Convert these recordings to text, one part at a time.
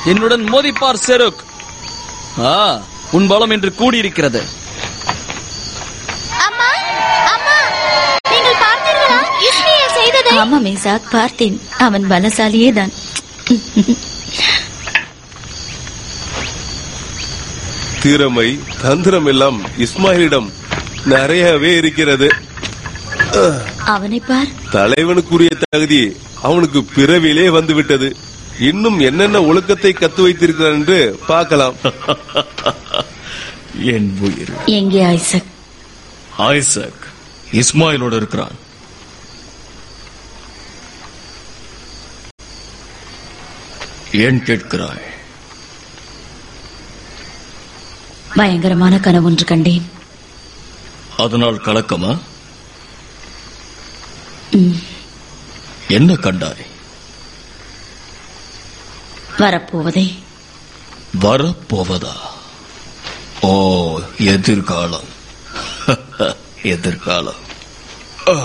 என்னுடன் மோதிப்பார் செருக் ஆ உன் பலம் என்று கூடியிருக்கிறது அம்மா அம்மா நீங்கள் பார்த்தீர்களா இஸ்மையில் செய்ததை ஆமாம் இசாக் பார்த்தேன் அவன் பலசாலியே தான் திறமை தந்திரம் எல்லாம் இஸ்மாயிலிடம் நிறையவே இருக்கிறது அவனை பார் தலைவனுக்குரிய தகுதி அவனுக்கு பிறவிலே வந்துவிட்டது இன்னும் என்னென்ன ஒழுக்கத்தை கத்து வைத்திருக்கிறான் என்று பார்க்கலாம் என் உயிர் எங்கே ஐசக் ஐசக் இஸ்மாயிலோடு இருக்கிறான் ஏன் கேட்கிறாய் பயங்கரமான கனவு ஒன்று கண்டேன் அதனால் கலக்கமா ம், என்ன கண்டாய் வரப்போவதை வரப்போவதா ஓ எதிர்காலம் எதிர்காலம் ஆ.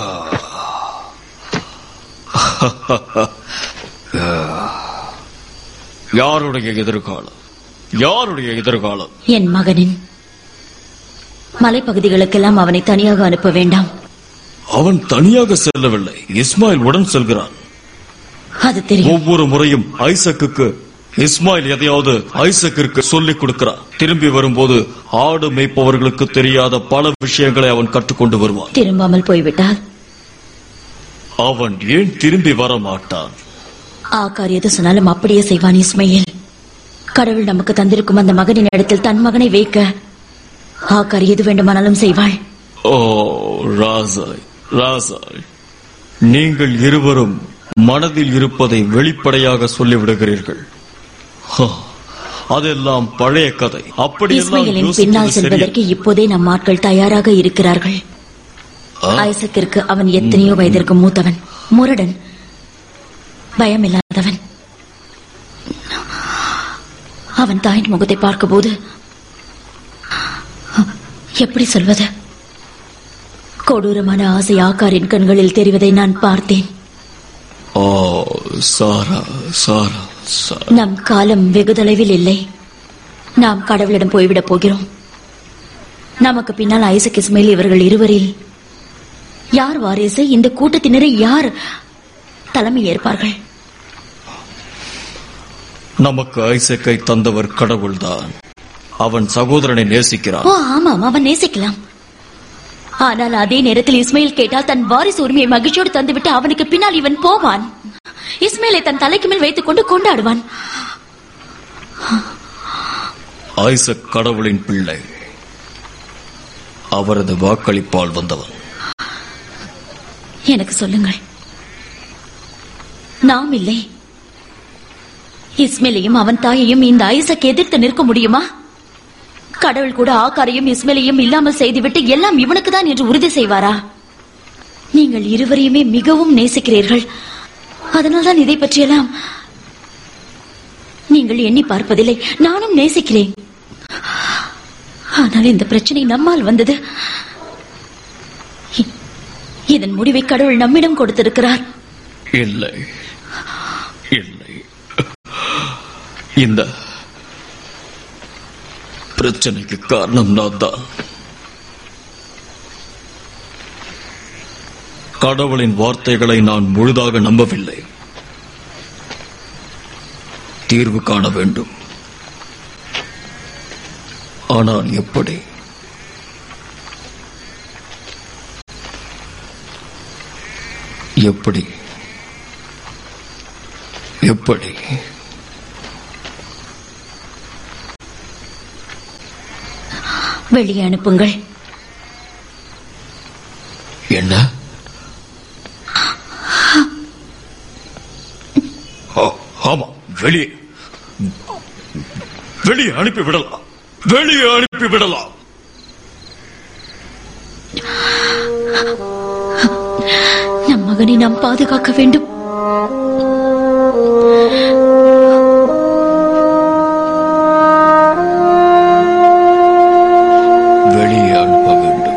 யாருடைய எதிர்காலம் யாருடைய எதிர்காலம் என் மகனின் மலைப்பகுதிகளுக்கெல்லாம் அவனை தனியாக அனுப்ப வேண்டாம் அவன் தனியாக செல்லவில்லை இஸ்மாயில் உடன் செல்கிறான் அது தெரியும் ஒவ்வொரு முறையும் ஐசக்குக்கு இஸ்மாயில் எதையாவது ஐசக்கிற்கு சொல்லிக் கொடுக்கிறான் திரும்பி வரும்போது ஆடு மேய்ப்பவர்களுக்கு தெரியாத பல விஷயங்களை அவன் கற்றுக்கொண்டு வருவான் திரும்பாமல் போய்விட்டால் அவன் ஏன் திரும்பி வர மாட்டான் ஆக்கார் எது சொன்னாலும் அப்படியே செய்வான் இஸ்மையில் கடவுள் நமக்கு தந்திருக்கும் அந்த மகனின் இடத்தில் தன் மகனை வைக்க ஆக்கார் எது வேண்டுமானாலும் செய்வாள் ஓ ராசாய் ராசாய் நீங்கள் இருவரும் மனதில் இருப்பதை வெளிப்படையாக சொல்லிவிடுகிறீர்கள் ஹ, அதெல்லாம் பழைய கதை அப்படியெல்லாம் இஸ்மையிலின் பின்னால் யோசிப்பது சரி செல்வதற்கு இப்போதே நம் ஆட்கள் தயாராக இருக்கிறார்கள் ஆ? ஐசக்கிற்கு அவன் எத்தனையோ வயதிற்கு மூத்தவன் முரடன் பயமில்லாதவன் அவன் தாயின் முகத்தை பார்க்கும்போது எப்படி சொல்வது கொடூரமான ஆசை ஆக்காரின் கண்களில் தெரிவதை நான் பார்த்தேன் ஓ சாரா சாரா சாரா நம் காலம் வெகு தொலைவில் இல்லை நாம் கடவுளிடம் போய்விடப் போகிறோம் நமக்கு பின்னால் ஐசக் இஸ்மைல் இவர்கள் இருவரில் யார் வாரிசு இந்த கூட்டத்தினரை யார் தலைமை ஏற்பார்கள் நமக்கு ஐசக்கை தந்தவர் கடவுள்தான் அவன் சகோதரனை நேசிக்கிறான் ஓ ஆமாம் அவன் நேசிக்கலாம் ஆனால் அதே நேரத்தில் இஸ்மைல் கேட்டால் தன் வாரிசு உரிமையை மகிழ்ச்சியோடு தந்துவிட்டு அவனுக்கு பின்னால் இவன் போவான் இஸ்மைலை தன் தலைக்கு மேல் வைத்துக் கொண்டு கொண்டாடுவான் ஐசக் கடவுளின் பிள்ளை அவரது வாக்களிப்பால் வந்தவன் எனக்கு சொல்லுங்கள் நாம் இல்லை இஸ்மேலையும் அவன் தாயையும் இந்த ஐசக் எதிர்த்து நிற்க முடியுமா கடவுள் கூட ஆக்காரையும் இஸ்மேலையும் இல்லாமல் செய்துவிட்டு எல்லாம் இவனுக்கு தான் என்று உறுதி செய்வாரா நீங்கள் இருவரையுமே மிகவும் நேசிக்கிறீர்கள் அதனால்தான் இதை பற்றியெல்லாம் நீங்கள் எண்ணி பார்ப்பதில்லை நானும் நேசிக்கிறேன் ஆனால் இந்த பிரச்சனை நம்மால் வந்தது இ- இதன் முடிவை கடவுள் நம்மிடம் கொடுத்திருக்கிறார் இல்லை இல்லை இந்த பிரச்சனைக்கு காரணம் நான் தான் கடவுளின் வார்த்தைகளை நான் முழுதாக நம்பவில்லை தீர்வு காண வேண்டும் ஆனால் எப்படி எப்படி எப்படி வெளியே அனுப்புங்கள் என்ன ஆ- ஆமா வெளியே வெளியே அனுப்பி விடலாம் வெளியே அனுப்பி விடலாம் நம் மகனை நாம் பாதுகாக்க வேண்டும் வெளியே அனுப்ப வேண்டும்